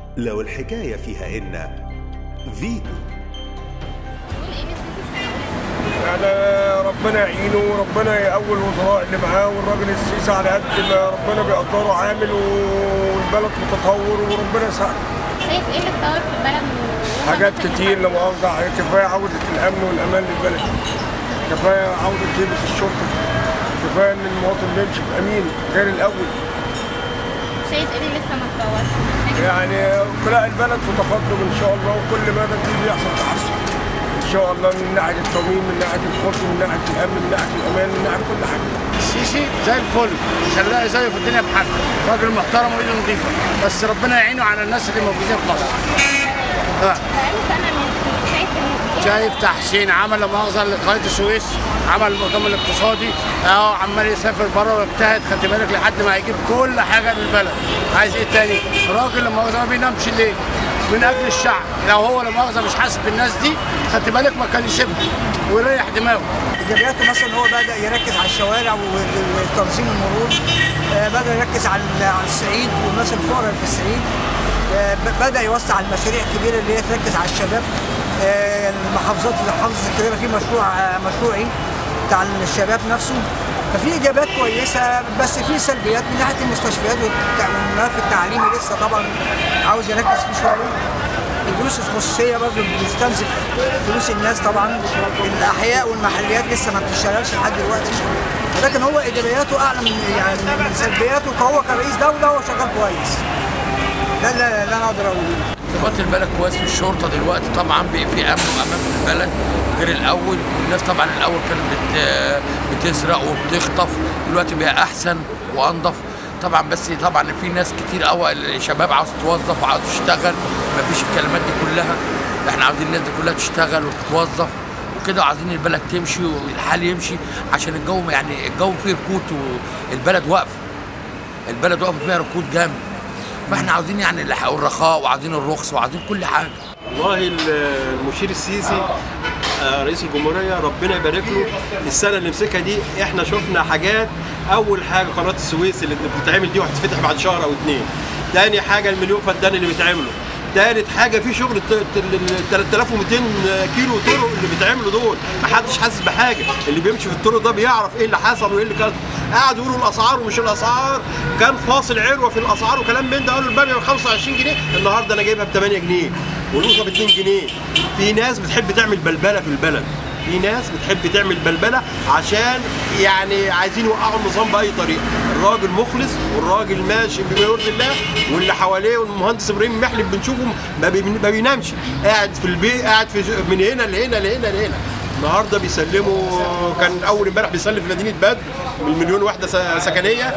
لو الحكاية فيها إن فيتو يعني ربنا يعينه وربنا يقوي الوزراء اللي معاه والراجل السيسي على قد ما ربنا بيقدره عامل والبلد متطور وربنا يساعده شايف ايه اللي اتطور في البلد و- حاجات كتير لا مؤاخذة كفاية عودة الأمن والأمان للبلد كفاية عودة هيبة الشرطة كفاية إن المواطن بيمشي بأمين غير الأول شايف ايه اللي لسه ما اتطورش يعني لا البلد في تقدم إن شاء الله وكل مدى دي بيحصل تحسن إن شاء الله من ناحية التموين من ناحية الخطر من ناحية الأمن من ناحية الأمان من ناحية كل حاجة السيسي زي الفل مش هنلاقي زيه في الدنيا بحد راجل محترم وايده نظيفه بس ربنا يعينه على الناس اللي موجودين في مصر آه. بقاله سنه من شايف ان شايف تحسين عمل لا مؤاخذه لقناه السويس عمل المؤتمر الاقتصادي اهو عمال يسافر بره ويجتهد خدت بالك لحد ما هيجيب كل حاجه للبلد عايز ايه تاني راجل لا مؤاخذه ما بينامش ليه من اجل الشعب لو هو لا مؤاخذه مش حاسس بالناس دي خدت بالك ما كان يسيبها ويريح دماغه ايجابياته مثلا هو بدا يركز على الشوارع وتنظيم المرور آه، بدا يركز على على الصعيد والناس الفقراء اللي في الصعيد آه، ب- بدا يوسع المشاريع الكبيره اللي هي تركز على الشباب آه، المحافظات المحافظه الكبيره في مشروع آه، مشروعي بتاع الشباب نفسه ففي ايجابيات كويسه بس في سلبيات من ناحيه المستشفيات والتع- والملف التعليمي لسه طبعا عاوز يركز فيه شويه الدروس الخصوصيه برضه بتستنزف فلوس الناس طبعا الاحياء والمحليات لسه ما بتشتغلش لحد دلوقتي لكن هو ايجابياته اعلى من يعني من سلبياته فهو كرئيس دوله هو شغال كويس ده اللي اللي انا اقدر اقوله ظباط البلد كويس في الشرطه دلوقتي طبعا بقى في امن وامان في البلد غير الاول الناس طبعا الاول كانت بت بتسرق وبتخطف دلوقتي بقى احسن وانضف طبعا بس طبعا في ناس كتير قوي الشباب عاوز توظف وعاوز تشتغل مفيش الكلمات دي كلها احنا عاوزين الناس دي كلها تشتغل وتتوظف وكده وعايزين البلد تمشي والحال يمشي عشان الجو يعني الجو فيه ركود والبلد واقفه البلد واقفه فيها ركود جامد فاحنا عاوزين يعني الح- الرخاء وعاوزين الرخص وعاوزين كل حاجه والله المشير السيسي آه، رئيس الجمهوريه ربنا يبارك له في السنه اللي مسكها دي احنا شفنا حاجات اول حاجه قناه السويس اللي بتتعمل دي وهتتفتح بعد شهر او اتنين تاني حاجه المليون فدان اللي بيتعملوا تالت حاجه في شغل الت- ال- ال- 3200 كيلو طرق اللي بيتعملوا دول محدش حاسس بحاجه اللي بيمشي في الطرق ده بيعرف ايه اللي حصل وايه اللي كان قعدوا يقولوا الاسعار ومش الاسعار كان فاصل عروه في الاسعار وكلام من ده قالوا الباميه ب 25 جنيه النهارده انا جايبها ب 8 جنيه والقوطه ب 2 جنيه في ناس بتحب تعمل بلبله في البلد في ناس بتحب تعمل بلبله عشان يعني عايزين يوقعوا النظام باي طريقه الراجل مخلص والراجل ماشي بما يرضي الله واللي حواليه والمهندس ابراهيم محلب بنشوفه ما بي- ما بينامش قاعد في البيت قاعد في من هنا لهنا لهنا لهنا النهارده بيسلموا كان اول امبارح بيسلم في مدينه بدر من مليون وحده س- سكنيه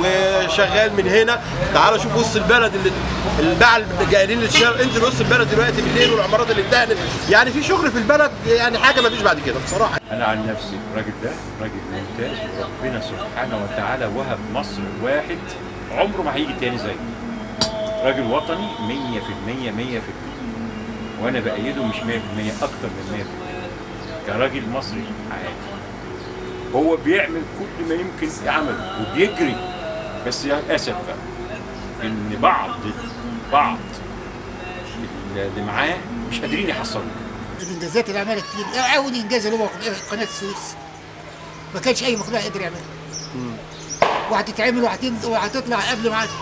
وشغال من هنا تعالوا شوف وسط البلد اللي الباعة اللي جايين للشارع انزل وسط البلد دلوقتي بالليل والعمارات اللي اتدهنت يعني في شغل في البلد يعني حاجه ما فيش بعد كده بصراحه انا عن نفسي الراجل ده راجل ممتاز وربنا سبحانه وتعالى وهب مصر واحد عمره ما هيجي تاني زيه راجل وطني 100% 100% وانا بايده مش 100% اكتر من 100% كراجل مصري عادي هو بيعمل كل ما يمكن يعمله وبيجري بس للاسف بقى ان بعض بعض اللي معاه مش قادرين يحصلوا الانجازات اللي عملها كتير اول انجاز اللي هو قناه السويس ما كانش اي مخلوق قادر يعملها وهتتعمل وهتنزل وهتطلع قبل ميعادها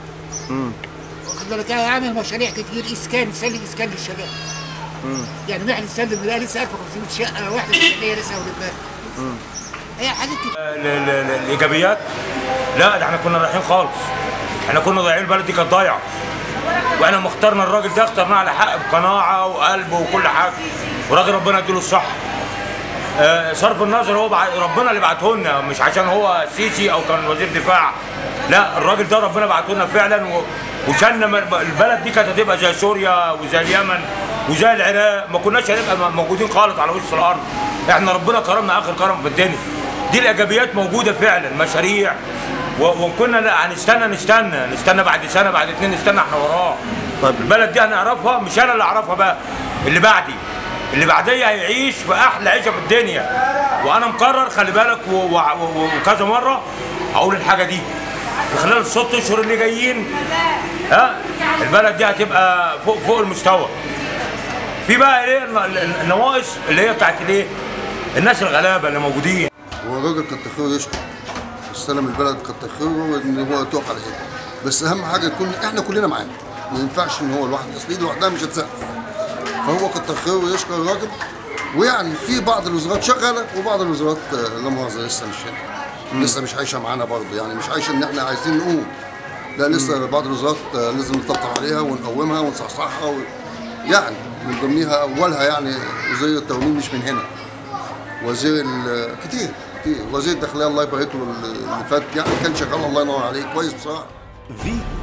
واخد بالك يعني عامل مشاريع كتير اسكان سلم اسكان للشباب يعني محل سلم بقى لسه 1500 شقه واحده سكنيه لسه ولدناها هي حاجات كتير ال- ال- ال- الايجابيات لا ده احنا كنا رايحين خالص احنا كنا ضايعين البلد دي كانت ضايعه واحنا ما اخترنا الراجل ده اخترناه على حق بقناعه وقلب وكل حاجه وراجل ربنا يديله الصحه آه، صرف النظر هو بع... ربنا اللي بعته لنا مش عشان هو سيسي او كان وزير دفاع لا الراجل ده ربنا بعته لنا فعلا و... وشان م- البلد دي كانت هتبقى زي سوريا وزي اليمن وزي العراق ما كناش هنبقى م- موجودين خالص على وش الارض احنا ربنا كرمنا اخر كرم في الدنيا دي الايجابيات موجوده فعلا مشاريع و... وكنا لا هنستنى نستنى نستنى بعد سنه بعد اتنين نستنى احنا وراه طيب البلد دي هنعرفها مش انا اللي اعرفها بقى اللي بعدي اللي بعديه هيعيش في احلى عيشه في الدنيا وانا مقرر خلي بالك و- و- و- وكذا مره اقول الحاجه دي في خلال الست اشهر اللي جايين ها البلد دي هتبقى فوق فوق المستوى في بقى ايه الن- الن- النواقص اللي هي بتاعت الايه الناس الغلابه اللي موجودين هو الراجل كتر خيره يشكر استلم البلد كتر خيره ان هو تقف على ايده بس اهم حاجه يكون احنا كلنا معاه ما ينفعش ان هو لوحده اصل ايده لوحدها مش هتسقف فهو كتر خيره يشكر الراجل ويعني في بعض الوزارات شغاله وبعض الوزارات آه، لا مؤاخذه لسه مش هنا لسه مش عايشه معانا برضه يعني مش عايشه ان احنا عايزين نقوم لا لسه بعض الوزارات آه، لازم نطبطب عليها ونقومها ونصحصحها و... يعني من ضمنها اولها يعني وزير التموين مش من هنا وزير ال- كتير كتير وزير الداخليه الله يبارك له اللي فات يعني كان شغال الله ينور عليه كويس بصراحه فيتو